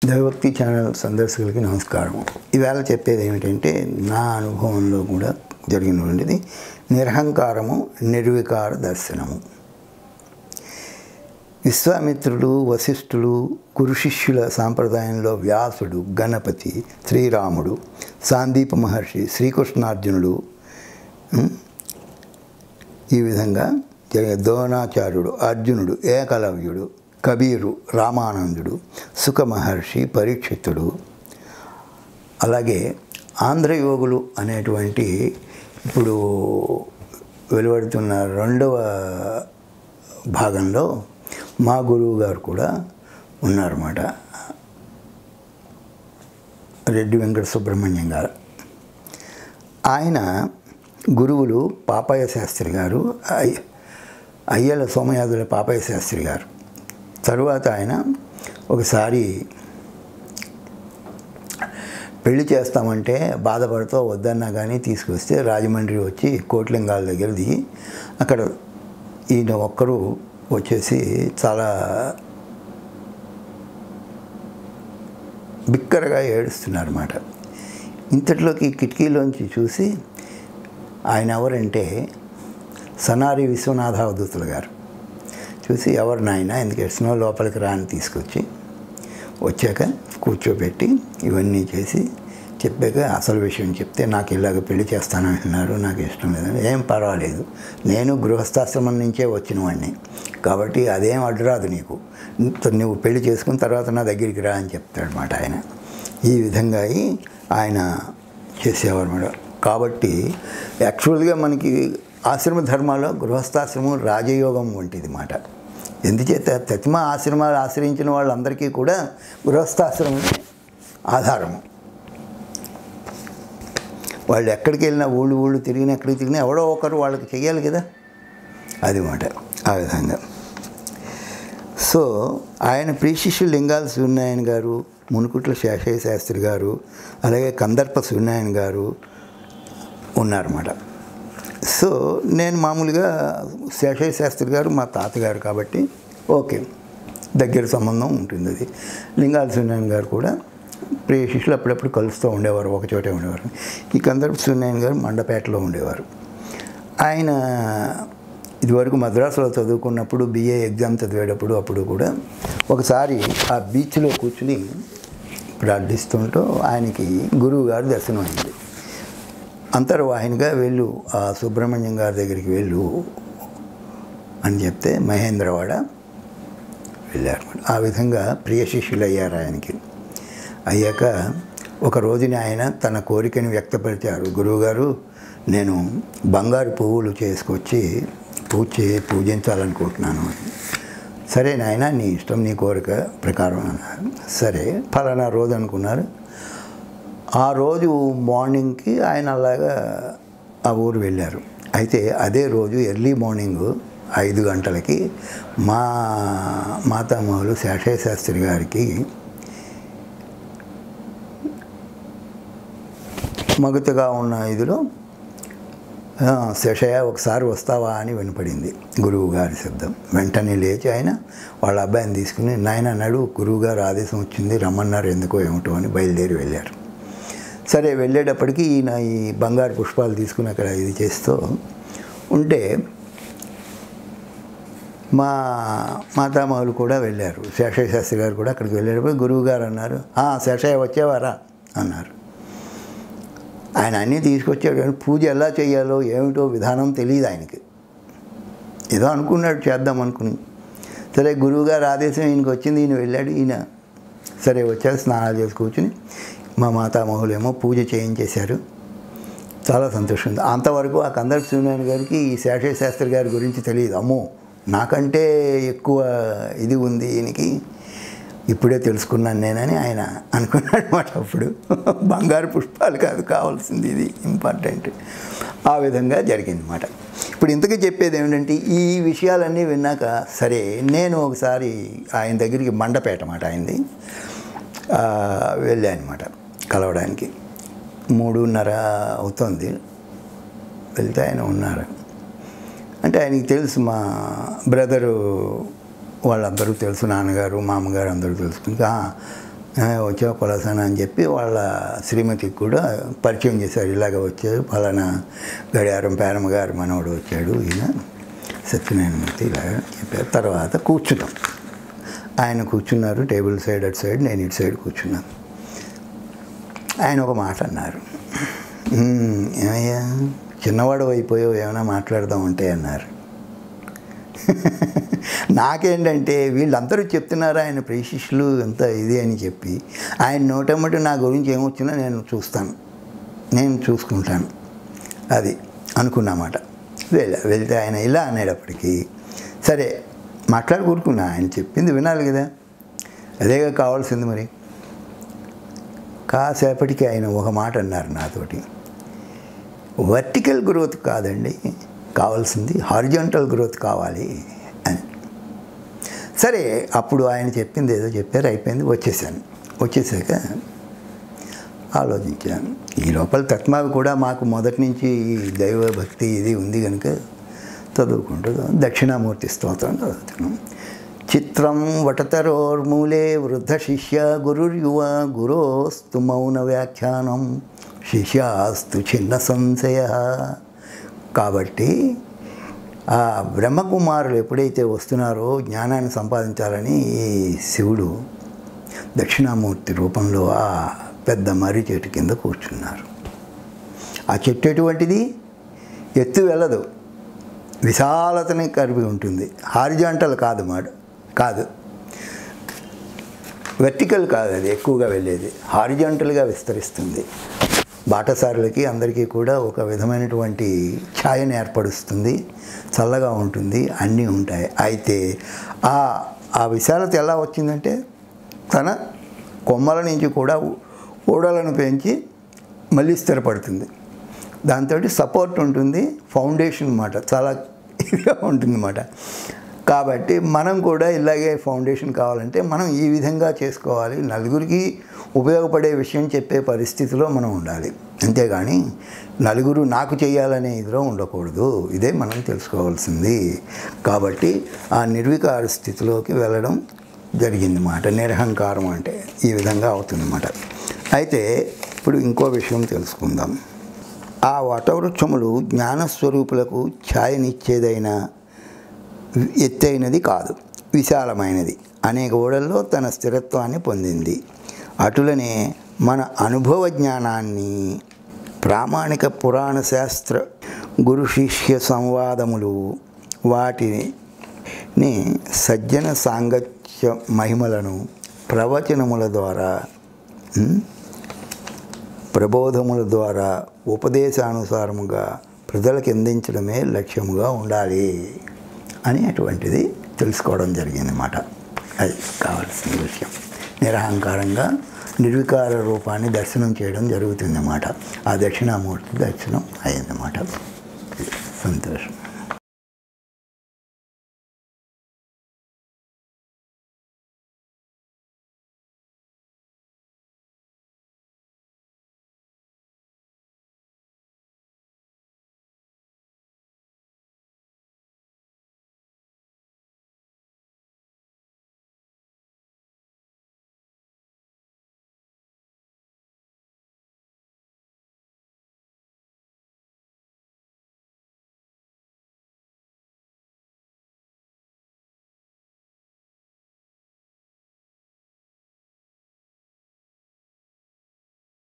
దైవభక్తి ఛానల్ సందర్శకులకి నమస్కారం ఈవేళ చెప్పేది ఏమిటంటే నా అనుభవంలో కూడా జరిగినటువంటిది నిరహంకారము నిర్వికార దర్శనము విశ్వామిత్రుడు వశిష్ఠుడు గురు శిష్యుల సాంప్రదాయంలో వ్యాసుడు గణపతి శ్రీరాముడు సాందీప మహర్షి శ్రీకృష్ణార్జునుడు ఉం, ఈ విధంగా జరిగే ద్రోణాచార్యుడు అర్జునుడు ఏకలవ్యుడు కబీరు రామానందుడు సుఖ మహర్షి పరీక్షితుడు అలాగే ఆంధ్రయోగులు అనేటువంటి ఇప్పుడు వెలువడుతున్న రెండవ భాగంలో మా గురువు గారు కూడా ఉన్నారన్నమాట రెడ్డి వెంకట సుబ్రహ్మణ్యం గారు ఆయన గురువులు పాపయ్య శాస్త్రి గారు అయ్య- అయ్యల సోమయాదుల పాపయ్య శాస్త్రి గారు తరువాత ఆయన ఒకసారి పెళ్లి చేస్తామంటే బాధపడుతూ వద్దన్నా కానీ తీసుకొస్తే రాజమండ్రి వచ్చి కోట్లింగాల దగ్గర దిగి అక్కడ ఈయన ఒక్కరు వచ్చేసి చాలా బిక్కరగా ఏడుస్తున్నారన్నమాట ఇంతట్లోకి కిటికీలోంచి చూసి ఆయన ఎవరంటే సనారి విశ్వనాథ అవధూతులు గారు చూసి ఎవరు నాయన ఎందుకు ఏడుస్తున్నావు లోపలికి రా అని తీసుకొచ్చి వచ్చాక కూర్చోబెట్టి ఇవన్నీ చేసి చెప్పాక అసలు విషయం చెప్తే నాకు ఇలాగ పెళ్లి చేస్తానంటున్నారు నాకు ఇష్టం లేదని ఏం పర్వాలేదు నేను గృహస్థాశ్రమం నుంచే వచ్చిన వాడిని కాబట్టి అదేం అడ్డురాదు నీకు నువ్వు పెళ్లి చేసుకున్న తర్వాత నా దగ్గరికి రా అని చెప్తాడనమాట ఆయన ఈ విధంగా అయి ఆయన చేసేవారు మేడం కాబట్టి యాక్చువల్గా మనకి ఆశ్రమ ధర్మాల్లో గృహస్థాశ్రమం రాజయోగం వంటిది మాట ఎందుచేత తతిమ ఆశ్రమాలు ఆశ్రయించిన వాళ్ళందరికీ కూడా గృహస్థాశ్రమమే ఆధారము వాళ్ళు ఎక్కడికి వెళ్ళినా ఊళ్ళు ఊళ్ళు తిరిగినా ఎక్కడికి తిరిగినా ఎవడో ఒకరు వాళ్ళకి చెయ్యాలి కదా అది మాట ఆ విధంగా సో ఆయన ప్రియశిష్యులు లింగాల సూర్యనారాయణ గారు మునుకుట్ల శేషయ్య శాస్త్రి గారు అలాగే కందర్ప సూర్యనారాయణ గారు ఉన్నారన్నమాట సో నేను మామూలుగా శేషయ్య శాస్త్రి గారు మా తాతగారు కాబట్టి ఓకే దగ్గర సంబంధం ఉంటుంది అది లింగాల సూర్యనారాయణ గారు కూడా ప్రియ శిష్యులు అప్పుడప్పుడు కలుస్తూ ఉండేవారు ఒక చోటే ఉండేవారు ఈ కందర్ప సూర్యనారాయణ గారు మండపేటలో ఉండేవారు ఆయన ఇదివరకు మద్రాసులో చదువుకున్నప్పుడు బిఏ ఎగ్జామ్ చదివేటప్పుడు అప్పుడు కూడా ఒకసారి ఆ బీచ్లో కూర్చుని ప్రార్థిస్తుంటూ ఆయనకి గురువు గారు దర్శనం అయింది అంతర్వాహినిగా వెళ్ళు ఆ సుబ్రహ్మణ్యం గారి దగ్గరికి వెళ్ళు అని చెప్తే మహేంద్రవాడ వెళ్ళారు ఆ విధంగా ప్రియ శిష్యులు అయ్యారు ఆయనకి అయ్యాక ఒక రోజున ఆయన తన కోరికను వ్యక్తపరిచారు గురువుగారు నేను బంగారు పువ్వులు చేసుకొచ్చి పూజ చే- పూజించాలనుకుంటున్నాను అని సరే నాయన నీ ఇష్టం నీ కోరిక ప్రకారం అన్నారు సరే ఫలానా రోజు అనుకున్నారు ఆ రోజు మార్నింగ్కి ఆయన అలాగా ఆ ఊరు వెళ్ళారు అయితే అదే రోజు ఎర్లీ మార్నింగ్ ఐదు గంటలకి మా మాతామహులు శేషయ్య శాస్త్రి గారికి మగతగా ఉన్న ఇదిలో "ఆ, శేషయ్య ఒకసారి వస్తావా అని వినపడింది గురువు గారి శబ్దం వెంటనే లేచి ఆయన వాళ్ళ అబ్బాయిని తీసుకుని నాయన నడు గురువు గారు ఆదేశం వచ్చింది రమ్మన్నారు ఎందుకో ఏమిటో అని బయలుదేరి వెళ్ళారు సరే వెళ్ళేటప్పటికి ఈయన ఈ బంగారు పుష్పాలు తీసుకుని అక్కడ ఇది చేస్తూ ఉంటే మా మాతామహులు కూడా వెళ్ళారు శేషయ్య శాస్త్రి గారు కూడా అక్కడికి వెళ్ళేటప్పుడు గురువు గారు అన్నారు "ఆ, శేషయ్య వచ్చేవారా అన్నారు ఆయన అన్నీ తీసుకొచ్చాడు కానీ పూజ ఎలా చేయాలో ఏమిటో విధానం తెలియదు ఆయనకి ఏదో అనుకున్నాడు చేద్దాం అనుకుని సరే గురువుగారు ఆదేశం ఈయనకి వచ్చింది ఈయన వెళ్ళాడు ఈయన సరే వచ్చారు స్నానాలు చేసి కూర్చుని మా మాతామహులేమో పూజ చేయించేశారు చాలా సంతోషం ఉంది అంతవరకు ఆ కందర్ సూర్యనారాయణ గారికి ఈ శేషయ్య శాస్త్రి గారి గురించి తెలియదు అమ్మో నాకంటే ఎక్కువ ఇది ఉంది ఈయనకి ఇప్పుడే తెలుసుకున్నాను నేనని ఆయన అనుకున్నాడు మాట అప్పుడు బంగారు పుష్పాలు కాదు కావాల్సింది ఇది ఇంపార్టెంట్ ఆ విధంగా జరిగింది మాట ఇప్పుడు ఇంతకీ చెప్పేది ఏమిటంటే ఈ విషయాలన్నీ విన్నాక సరే నేను ఒకసారి ఆయన దగ్గరికి మండపేట మాట అయింది వెళ్ళాను అనమాట కలవడానికి మూడున్నర అవుతుంది వెళ్తే ఆయన ఉన్నారు అంటే ఆయనకి తెలుసు మా బ్రదరు వాళ్ళందరూ తెలుసు నాన్నగారు మామగారు అందరూ తెలుసుకుని "ఆ, "ఆ, వచ్చావు పలాసన అని చెప్పి వాళ్ళ శ్రీమతికి కూడా పరిచయం చేశారు ఇలాగ వచ్చారు పలానా గడియారం పేరమ్మ గారు మనవడు వచ్చాడు ఈయన సత్యనారాయణమూర్తి ఇలాగ చెప్పారు తర్వాత కూర్చున్నాం ఆయన కూర్చున్నారు టేబుల్ సైడ్ అటు సైడ్ నేను ఇటు సైడ్ కూర్చున్నాను ఆయన ఒక మాట అన్నారు "ఉమ్, ఏమయ్యా చిన్నవాడు అయిపోయావు ఏమైనా మాట్లాడదామంటే అన్నారు నాకేంటంటే వీళ్ళందరూ చెప్తున్నారు ఆయన ప్రేషిష్లు ఎంత ఇది అని చెప్పి ఆయన నోటమ్మటి నా గురించి ఏమొచ్చినా నేను చూస్తాను నేను చూసుకుంటాను అది అనుకున్నమాట వెళ్ళా వెళ్తే ఆయన ఇలా అనేటప్పటికీ సరే మాట్లాడి కూరుకున్నా ఆయన చెప్పింది వినాలి కదా అదేగా కావాల్సింది మరి కాసేపటికి ఆయన ఒక మాట అన్నారు నాతోటి వర్టికల్ గ్రోత్ కాదండి కావాల్సింది హారిజాంటల్ గ్రోత్ కావాలి అని సరే అప్పుడు ఆయన చెప్పింది ఏదో చెప్పారు అయిపోయింది వచ్చేసాను వచ్చేసాక ఆలోచించాను ఈ లోపల తత్మావి కూడా మాకు మొదటి నుంచి ఈ దైవ భక్తి ఇది ఉంది కనుక చదువుకుంటూ దక్షిణామూర్తి స్తోత్రం చదువుతున్నాం చిత్రం వటతరోర్మూలే వృద్ధ శిష్య గురుర్యువ గురోస్తు మౌన వ్యాఖ్యానం శిష్యాస్తు చిన్న సంశయ కాబట్టి ఆ బ్రహ్మకుమారులు ఎప్పుడైతే వస్తున్నారో జ్ఞానాన్ని సంపాదించాలని ఈ శివుడు దక్షిణామూర్తి రూపంలో ఆ పెద్ద మర్రి చెట్టు కింద కూర్చున్నారు ఆ చెట్టు ఎటువంటిది ఎత్తు వెళ్ళదు విశాలతని కలిపి ఉంటుంది హారిజాంటల్ కాదు మాట కాదు వెర్టికల్ కాదు అది ఎక్కువగా వెళ్ళేది హారిజాంటల్గా విస్తరిస్తుంది బాటసారులకి అందరికీ కూడా ఒక విధమైనటువంటి ఛాయను ఏర్పరుస్తుంది చల్లగా ఉంటుంది అన్నీ ఉంటాయి అయితే ఆ ఆ విశాలత ఎలా వచ్చిందంటే తన కొమ్మల నుంచి కూడా ఊడలను పెంచి మళ్ళీ స్థిరపడుతుంది దాంతో సపోర్ట్ ఉంటుంది ఫౌండేషన్ అన్నమాట చాలా ఇదిగా ఉంటుందన్నమాట కాబట్టి మనం కూడా ఇలాగే ఫౌండేషన్ కావాలంటే మనం ఈ విధంగా చేసుకోవాలి నలుగురికి ఉపయోగపడే విషయం చెప్పే పరిస్థితిలో మనం ఉండాలి అంతేగాని నలుగురు నాకు చేయాలనే ఇదిలో ఉండకూడదు ఇదే మనం తెలుసుకోవాల్సింది కాబట్టి ఆ నిర్వికార స్థితిలోకి వెళ్ళడం జరిగింది మాట నిరహంకారం అంటే ఈ విధంగా అవుతుందన్నమాట అయితే ఇప్పుడు ఇంకో విషయం తెలుసుకుందాం ఆ వటవృక్షములు జ్ఞానస్వరూపులకు ఛాయనిచ్చేదైన ఎత్తైనది కాదు విశాలమైనది అనేక ఓడల్లో తన స్థిరత్వాన్ని పొందింది అటులనే మన అనుభవ జ్ఞానాన్ని ప్రామాణిక పురాణ శాస్త్ర గురు శిష్య సంవాదములు వాటిని సజ్జన సాంగత్య మహిమలను ప్రవచనముల ద్వారా ఉమ్, ప్రబోధముల ద్వారా ఉపదేశానుసారముగా ప్రజలకు అందించడమే లక్ష్యముగా ఉండాలి అని అటువంటిది తెలుసుకోవడం జరిగిందన్నమాట అది కావాల్సిన విషయం నిరహంకారంగా నిర్వికార రూపాన్ని దర్శనం చేయడం జరుగుతుందన్నమాట ఆ దక్షిణామూర్తి దర్శనం అయిందన్నమాట సంతోషం